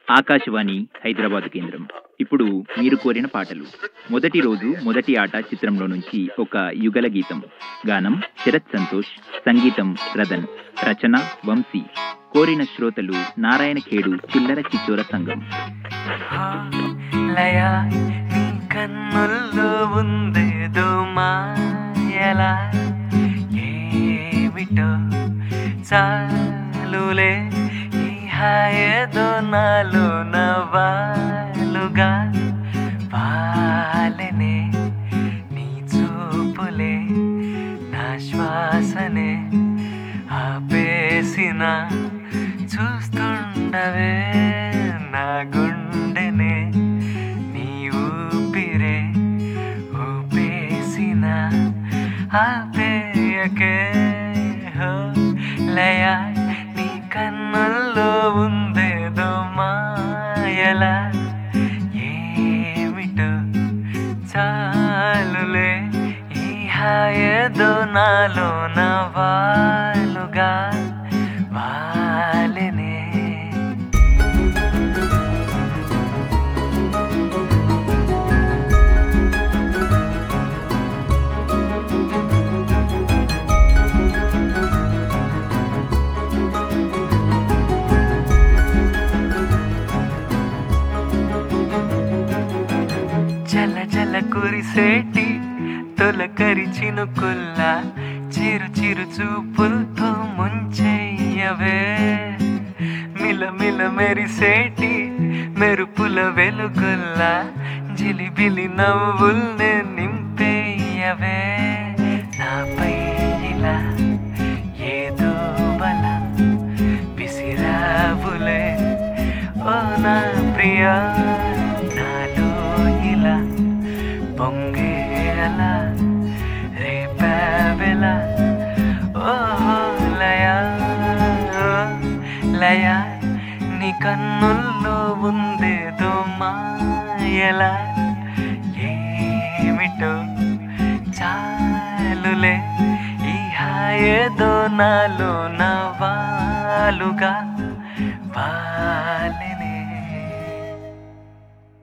ఆకాశవాణి హైదరాబాద్ కేంద్రం ఇప్పుడు మీరు కోరిన పాటలు మొదటి రోజు మొదటి ఆట చిత్రంలో నుంచి ఒక యుగల గీతం గానం శరత్ సంతోష్ సంగీతం రదన్ రచన వంశీ కోరిన శ్రోతలు నారాయణ ఖేడు చిల్లర చిచ్చోర సంఘం లయ నీ కన్నుల్లో ఉందేదో మాయలా ఏమిటో చాలులే ఈ హాయేదో నాలో నవాలుగా వాలనే నీ చూపులే నా శ్వాసనే ఆపేసిన చూస్తుండవే నా గుండెనే నీ ఊపిరే ఊపేసిన ఆపేయకే హో లయ నీ కన్నుల్లో ఉందేదో మాయలా ఏమిటో చాలులే ఈ హాయేదో నాలో నవాలుగా వాలెనే జల జల కురిసేటి తొలకరి చినుకుల్ల చిరు చిరు చూపులతో ముంచెయ్యవే మిల మిల మెరిసేటి మెరుపుల వెలుగుల్ల జిలిబిలి నవ్వుల్నే నింపేయవే నాపై ఇలా ఏదో బల విసిరావులే ఓ నా ప్రియా నాలో ఇలా పొంగేలా రేపేలా ఓహో లయ ఓ లయ నీ కన్నుల్లో ఉందేదో మాయలా ఏమిటో చాలులే ఈ హాయేదో నాలో నవాలుగా వాలె